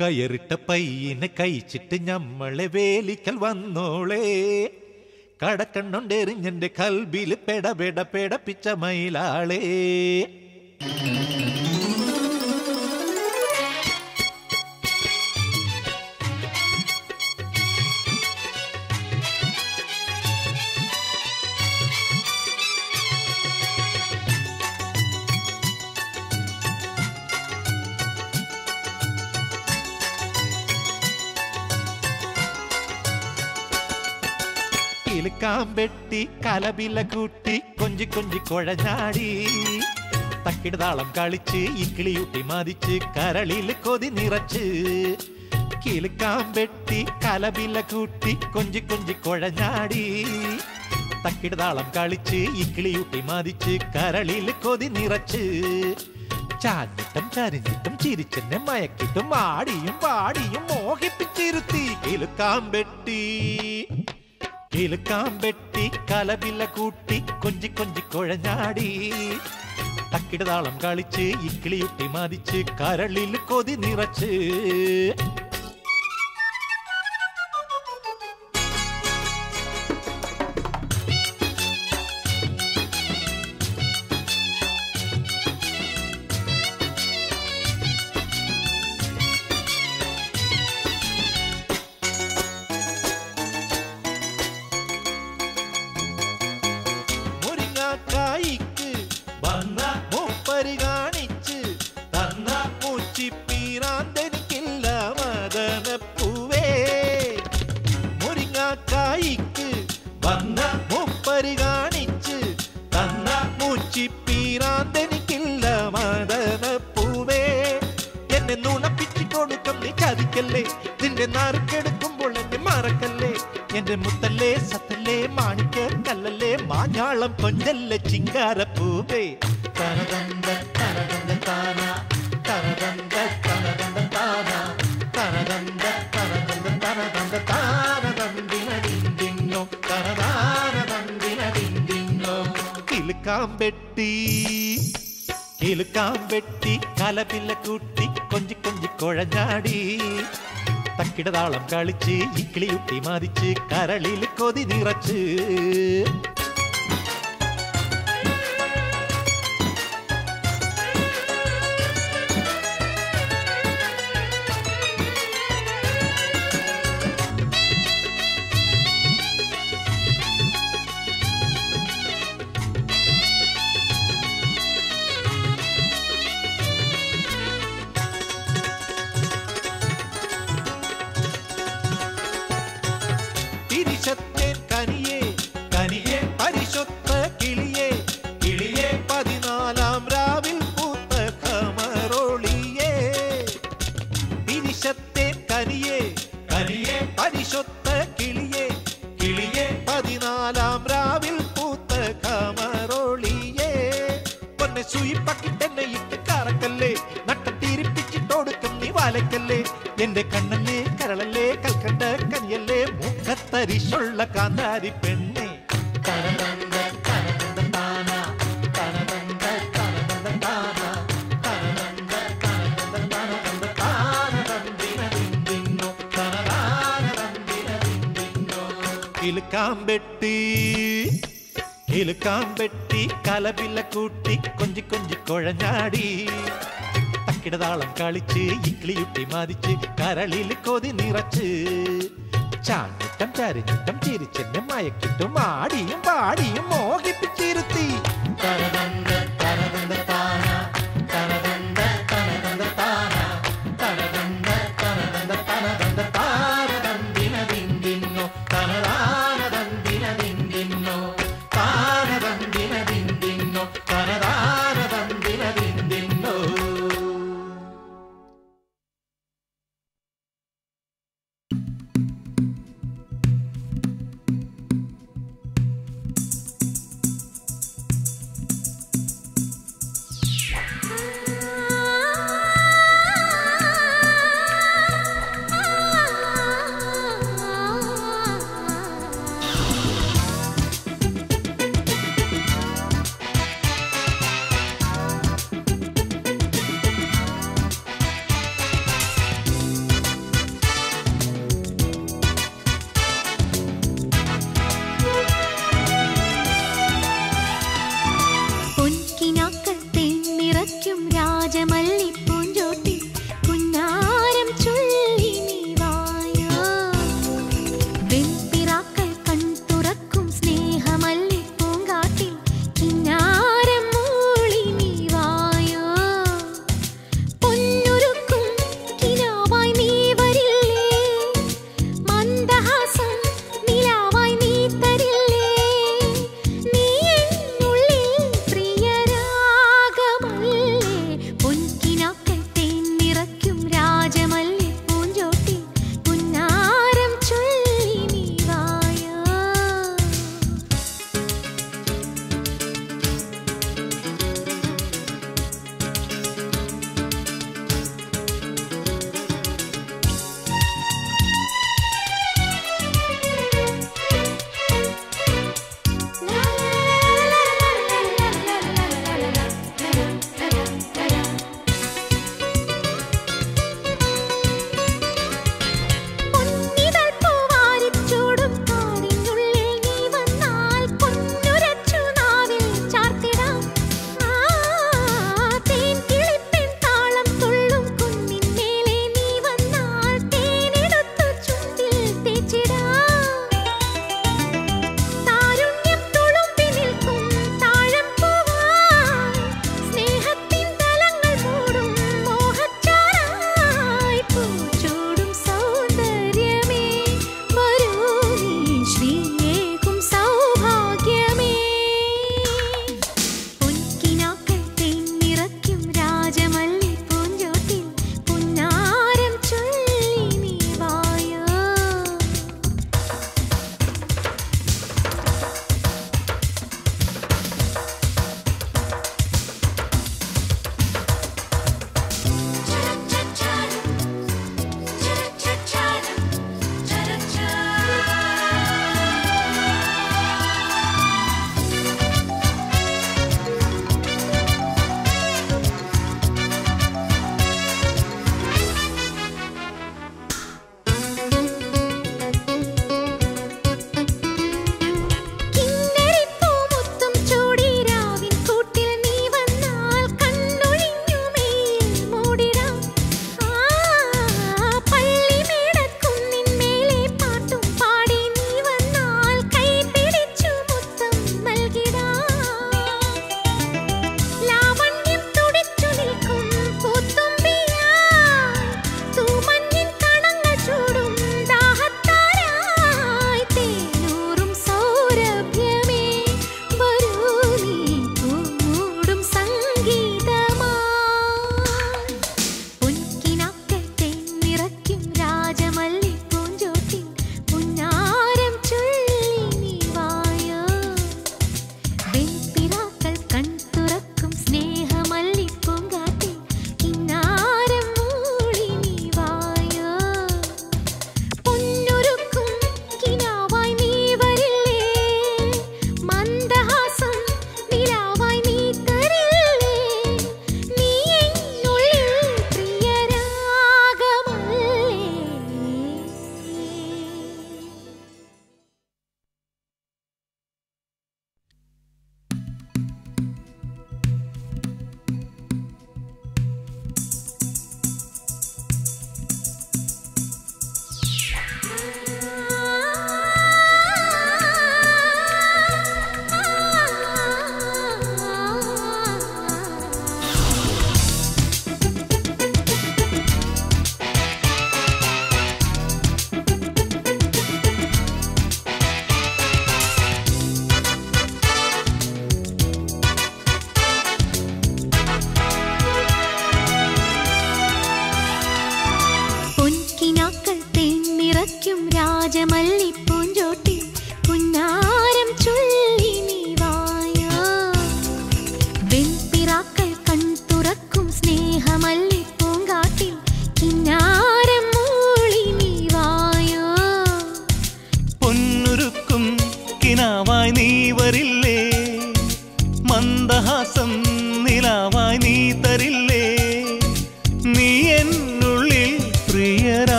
കയറിട്ട പയ്യനെ കഴിച്ചിട്ട് ഞമ്മളെ വേലിക്കൽ വന്നോളേ കടക്കണ്ണുണ്ടെറിഞ്ഞെന്റെ കൽബില് പെട പെട പെടപ്പിച്ച മയിലാളേ കിലുക്കാമ്പെട്ടി കലബില കൂട്ടി കൊഞ്ചി കൊഞ്ചി കുഴഞ്ഞാടി തക്കിടതാളം കളിച്ച് ഇക്കിളിയൂട്ടി മതിച്ച് കരളിൽ കൊതി നിറച്ച് കിലുക്കാമ്പെട്ടി കലബില കൂട്ടി കൊഞ്ചി കൊഞ്ചി കുഴഞ്ഞാടി തക്കിടതാളം കളിച്ച് ഇക്കിളിയൂട്ടി മതിച്ച് കരളിൽ കൊതി നിറച്ച് ചാഞ്ഞിട്ടും ചരിഞ്ഞിട്ടും ചിരിച്ചെന്നെ മയക്കിട്ടും ആടിയും പാടിയും മോഹിപ്പിച്ചിരുത്തി കിലുക്കാമ്പെട്ടി കിലുക്കാമ്പെട്ടി കലവില കൂട്ടി കൊഞ്ചി കൊഞ്ചി കുഴഞ്ഞാടി തക്കിടതാളം കളിച്ച് ഇക്കിളിയുട്ടി മതിച്ച് കരളിൽ കൊതി നിറച്ച് മുരിങ്ങാക്കായിക്ക് വന്ന മൂപ്പരി കാണിച്ച് തന്ന മൂച്ചിപ്പീരാന്തെനിക്കില്ല മദനപ്പൂവേ മുരിങ്ങാക്കായിക്ക് വന്ന മൂപ്പരി കാണിച്ച് തന്ന മൂച്ചിപ്പീരാന്തെനിക്കില്ല മദനപ്പൂവേ എന്നെ നുണപ്പിച്ചു കൊടുക്കം നീ ചതിക്കല്ലേ നിന്റെ നാറുക്കെടുക്കുമ്പോൾ എന്നെ മറക്കല്ലേ എന്റെ മുത്തല്ലേ സത്തല്ലേ മാണിക്ക കല്ലല്ലേ മാഞ്ഞാളം കൊഞ്ചല്ലേ ചിങ്കാരപ്പൂവേ തനതന്ത തനതന്ത താന തനതന്ത തനതന്ത താന തനതന്ത തനതന്ത തനതന്ത താനതന്തിനോ തനതാനതന്തിനോ കിലുക്കാമ്പെട്ടി കിലുക്കാമ്പെട്ടി കലപില്ല കൂട്ടി കൊഞ്ചി കൊഞ്ചി കുഴഞ്ഞാടി തക്കിടതാളം കളിച്ച് ഇക്കിളിയുട്ടി മതിച്ച് കരളിൽ കൊതി നിറച്ച് തിരിശത്തേൻ കനിയെ കനിയെ പരിശൊത്ത കിളിയെ കിളിയെ പതിനാലാം രാവിൽ പൂത്ത കമറോളിയെ തിരിശത്തേൻ കനിയെ കനിയെ പരിശൊത്ത കിളിയെ കിളിയെ പതിനാലാം രാവിൽ പൂത്ത കമറോളിയെ പൊന്നെ സുയിപ്പക്കിട്ടെന്നെ ഇട്ട് കറക്കല്ലേ നട്ടത്തിരിപ്പിച്ചിട്ടോടുക്കും നീ വാലക്കല്ലേ എന്റെ കണ്ണല്ലേ കരളല്ലേ കൽക്കണ്ട കനിയല്ലേ മുഖത്തരിശുള്ള കാന്താരി പെണ്ണെ തനതന്ത തനതന്ത താന, തനതന്ത തനതന്ത താന, തനതന്ത തനതന്ത തനതന്ത താനതന്തിനതിന്തിന്നോ, തനതാനതന്തിനതിന്തിന്നോ. കിലുക്കാമ്പെട്ടി കിലുക്കാമ്പെട്ടി കലപില കൂട്ടി കൊഞ്ചി കൊഞ്ചി കുഴഞ്ഞാടി തക്കിടതാളം കളിച്ച് ഇക്കിളിയുട്ടി മതിച്ച് കരളിൽ കൊതി നിറച്ച് ചാഞ്ഞിട്ടം ചരിഞ്ഞിട്ടം ചിരിച്ചെന്നെ മയക്കിട്ടും ആടിയും പാടിയും മോഹിപ്പിച്ചിരുത്തി തനതന്ത തനതന്ത താന തനതന്ത തനതന്ത താന തനതന്ത തനതന്ത തനതന്ത താനതന്തിനതിന്തിന്നോ തനതാനതന്തിനതിന്തിന്നോ താനതന്തിനതിന്തിന്നോ തനതാനതന്തിനതിന്തിന്നോ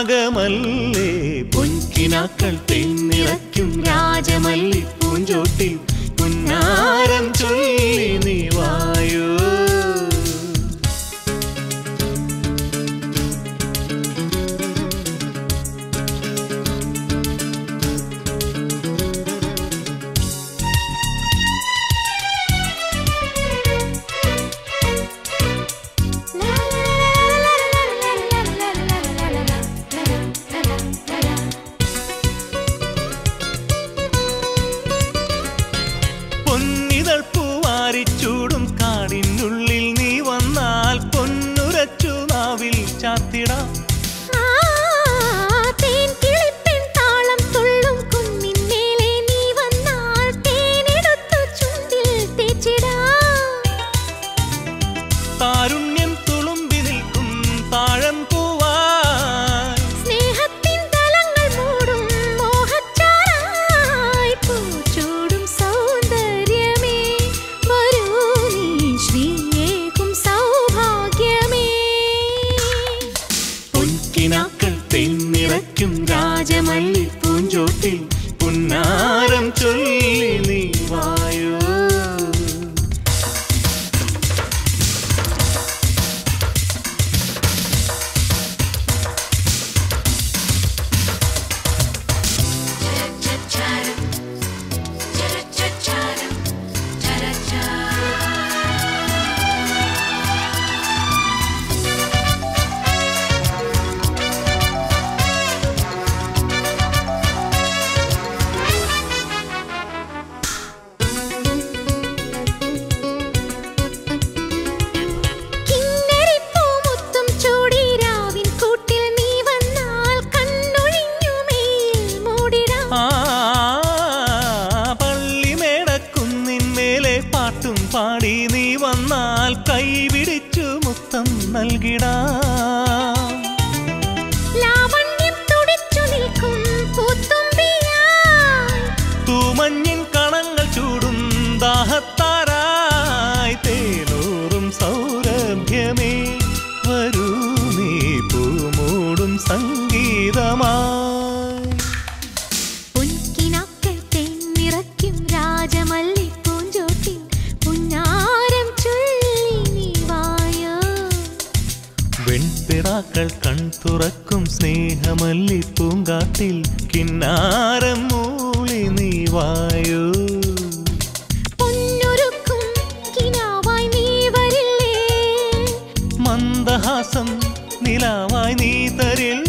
രാഗമല്ലേ പൊൻകിനാക്കൾ തെന്നിറയ്ക്കും രാജമല്ലി പൂഞ്ചോട്ടിൽ പുന്നാരം ചൊല്ലി നീ വായോ പൊന്നിതൾ പൂവാരിച്ചൂടും കാടിനുള്ളിൽ നീ വന്നാൽ പൊന്നുരച്ചു നാവിൽ ചാത്തിടാം ആ തേൻ കിളിപ്പെൺ താളം തുള്ളും കുന്നിൻ മേലെ നീ വന്നാൽ തേനെടുത്തു ചുണ്ടിൽ തേച്ചിടാം താരുണ്യം തുളുമ്പി നിൽക്കും താഴം പൂവാൻ സ്നേഹത്തിൻ തലങ്ങൾ മൂടും മോഹച്ചാറായി പൂച്ചൂടും സൗന്ദര്യമേ വരൂ നീ ശ്രീയേകും സൗഭാഗ്യമേ പൊൻകിനാക്കൾ തെന്നിറയ്ക്കും രാജമല്ലി പൂഞ്ചോട്ടിൽ പുന്നാരം ചൊല്ലി നീ വായോ കിന്നരിപ്പൂമുത്തും ചൂടി രാവിൻ കൂട്ടിൽ നീ വന്നാൽ കണ്ണൊഴിഞ്ഞു മേൽ മൂടിടാം ആ പള്ളിമേടക്കുന്നിൻ മേലെ പാട്ടും പാടി നീ വന്നാൽ കൈപിടിച്ചു മുത്തം നൽകിടാം ലാവണ്യം തുടിച്ചു നിൽക്കും പൂത്തുമ്പിയായി തൂമഞ്ഞിൻ കണങ്ങൾ ചൂടും ദാഹത്താരായി തേനൂറും സൗരഭ്യമേ വരൂ നീ പൂമൂടും സംഗീതമായി പൊൻകിനാക്കൾ തെന്നിറയ്ക്കും രാജമല്ലി പൂഞ്ചോട്ടിൽ പുന്നാരം ചൊല്ലി നീ വായോ വെൺപിറാക്കൾ കൺ തുറക്കും സ്നേഹമല്ലി പൂങ്കാട്ടിൽ കിന്നാരം മൂളി നീ വായോ പൊന്നൊരുക്കും കിനാവായി നീ വരില്ലേ മന്ദഹാസം നിലാവായി നീ തരിൽ